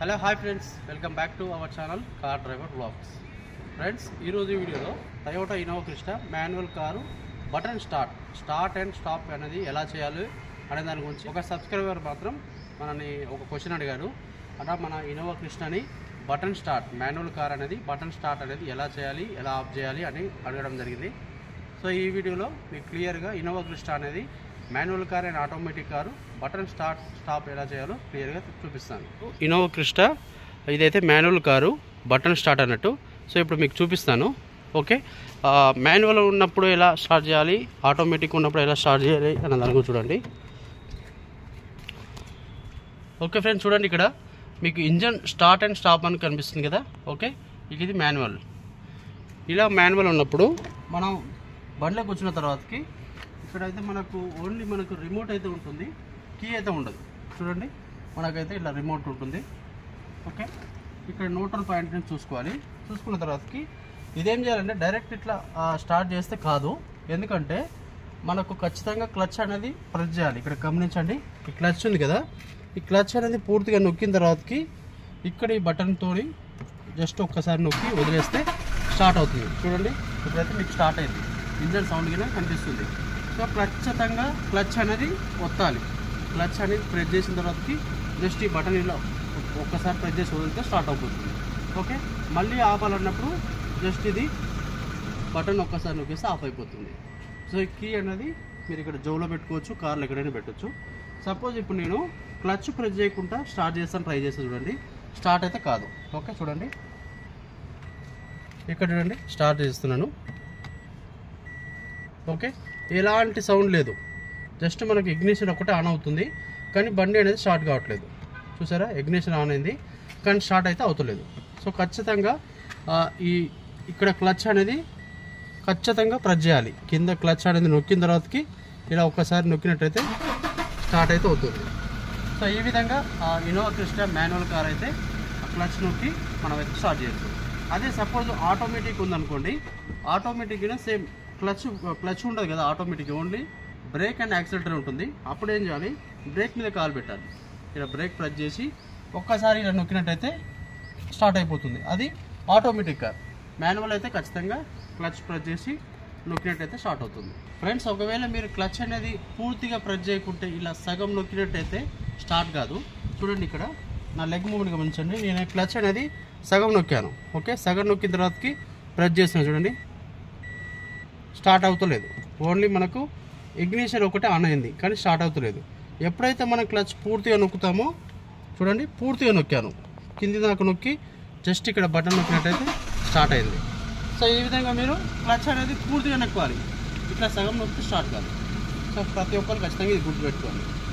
hello hi friends welcome back to our channel car driver blogs friends ఈరోజు ఈ వీడియోలో Toyota Innova Crysta manual car button start start and stop అనేది ఎలా చేయాలి అనే దాని గురించి ఒక సబ్స్క్రైబర్ మాత్రం మనని ఒక క్వశ్చన్ అడిగారు అలా మన ఇన్నోవా క్రిస్టాని బటన్ స్టార్ట్ మాన్యువల్ కార్ అనేది బటన్ స్టార్ట్ అనేది ఎలా చేయాలి ఎలా ఆఫ్ చేయాలి అని అడగడం జరిగింది సో ఈ వీడియోలో మీకు క్లియర్గా ఇన్నోవా క్రిస్టా అనేది manual car and automatic car button start stop ఎలా చేయాలో క్లియర్గా చూపిస్తాను ఇన్నోవా క్రిస్టా ఇదైతే మాన్యువల్ కారు బటన్ స్టార్ట్ అన్నట్టు సో ఇప్పుడు మీకు చూపిస్తాను ఓకే మాన్యువల్ ఉన్నప్పుడు ఎలా స్టార్ట్ చేయాలి ఆటోమేటిక్ ఉన్నప్పుడు ఎలా స్టార్ట్ చేయాలి అన్న దాని గురించి చూడండి ఓకే ఫ్రెండ్స్ చూడండి ఇక్కడ మీకు ఇంజన్ స్టార్ట్ అండ్ స్టాప్ అని కనిపిస్తుంది కదా ఓకే ఇక ఇది మాన్యువల్ ఇలా మాన్యువల్ ఉన్నప్పుడు మనం బండ్లోకి వచ్చిన తర్వాతకి ఇక్కడైతే మనకు ఓన్లీ మనకు రిమోట్ అయితే ఉంటుంది కీ అయితే ఉండదు చూడండి మనకైతే ఇలా రిమోట్ ఉంటుంది ఓకే ఇక్కడ న్యూట్రల్ పాయింట్ నుంచి చూసుకోవాలి చూసుకున్న తర్వాతకి ఇదేం చేయాలంటే డైరెక్ట్ ఇట్లా ఆ, స్టార్ట్ చేస్తే కాదు ఎందుకంటే మనకు ఖచ్చితంగా క్లచ్ అనేది ప్రెస్ చేయాలి ఇక్కడ గమనించండి ఈ క్లచ్ ఉంది కదా ఈ క్లచ్ అనేది పూర్తిగా నొక్కిన తర్వాతకి ఇక్కడ ఈ బటన్తోని జస్ట్ ఒక్కసారి నొక్కి వదిలేస్తే స్టార్ట్ అవుతుంది చూడండి ఇప్పుడైతే మీకు స్టార్ట్ అయింది ఇంజన్ సౌండ్ కింద కనిపిస్తుంది సో ఖచ్చితంగా క్లచ్ అనేది ఒత్తాలి క్లచ్ అనేది ప్రెస్ చేసిన తర్వాతకి జస్ట్ ఈ బటన్ ఇలా ఒక్కసారి ప్రెస్ చేసి వదిలితే స్టార్ట్ అయిపోతుంది ఓకే మళ్ళీ ఆపాలన్నప్పుడు జస్ట్ ఇది బటన్ ఒక్కసారి నొక్కేస్తే ఆఫ్ అయిపోతుంది సో ఈ కీ అనేది మీరు ఇక్కడ జోలో పెట్టుకోవచ్చు కార్లో ఎక్కడైనా పెట్టచ్చు సపోజ్ ఇప్పుడు నేను క్లచ్ ప్రెస్ చేయకుండా స్టార్ట్ చేస్తాను ట్రై చేస్తాను చూడండి స్టార్ట్ అయితే కాదు ఓకే చూడండి ఇక్కడ చూడండి స్టార్ట్ చేస్తున్నాను ఓకే ఎలాంటి సౌండ్ లేదు జస్ట్ మనకి ఇగ్నిషన్ ఒకటే ఆన్ అవుతుంది కానీ బండి అనేది స్టార్ట్ కావట్లేదు చూసారా ఇగ్నిషన్ ఆన్ అయింది కానీ స్టార్ట్ అయితే అవుతలేదు సో ఖచ్చితంగా ఆ, ఈ ఇక్కడ క్లచ్ అనేది ఖచ్చితంగా ప్రెస్ చేయాలి కింద క్లచ్ అనేది నొక్కిన తర్వాతకి ఇలా ఒక్కసారి నొక్కినట్టయితే స్టార్ట్ అయితే అవుతుంది సో ఈ విధంగా ఇన్నోవా క్రిస్టా మాన్యువల్ కార్ అయితే ఆ క్లచ్ నొక్కి మనం అయితే స్టార్ట్ చేయొచ్చు అదే సపోజ్ ఆటోమేటిక్ ఉందనుకోండి ఆటోమేటిక్ సేమ్ క్లచ్ క్లచ్ ఉండదు కదా automatic only brake and accelerator ఉంటుంది అప్పుడు ఏం చేయాలి బ్రేక్ మీద కాలు పెట్టాలి ఇలా బ్రేక్ ప్రెస్ చేసి ఒక్కసారి ఇలా నొక్కినట్టయితే స్టార్ట్ అయిపోతుంది అది ఆటోమేటిక్ కార్ మాన్యువల్ అయితే ఖచ్చితంగా క్లచ్ ప్రెస్ చేసి నొక్కినట్టయితే స్టార్ట్ అవుతుంది ఫ్రెండ్స్ ఒకవేళ మీరు క్లచ్ అనేది పూర్తిగా ప్రెస్ చేయకుంటే ఇలా సగం నొక్కినట్టయితే స్టార్ట్ కాదు చూడండి ఇక్కడ నా లెగ్ మూమెంట్ గమనించండి నేను క్లచ్ అనేది సగం నొక్కాను ఓకే సగం నొక్కిన తర్వాతకి ప్రెస్ చేసిన చూడండి స్టార్ట్ అవుతలేదు ఓన్లీ మనకు ఇగ్నిషన్ ఒకటే ఆన్ అయింది కానీ స్టార్ట్ అవుతలేదు ఎప్పుడైతే మనం క్లచ్ పూర్తిగా నొక్కుతామో చూడండి పూర్తిగా నొక్కాను కింది దాకా నొక్కి జస్ట్ ఇక్కడ బటన్ నొక్కినట్టయితే స్టార్ట్ అయింది సో ఈ విధంగా మీరు క్లచ్ అనేది పూర్తిగా నొక్కాలి ఇట్లా సగం నొక్కితే స్టార్ట్ కాదు సో ప్రతి ఒక్కరు ఖచ్చితంగా ఇది గుర్తుపెట్టుకోవాలి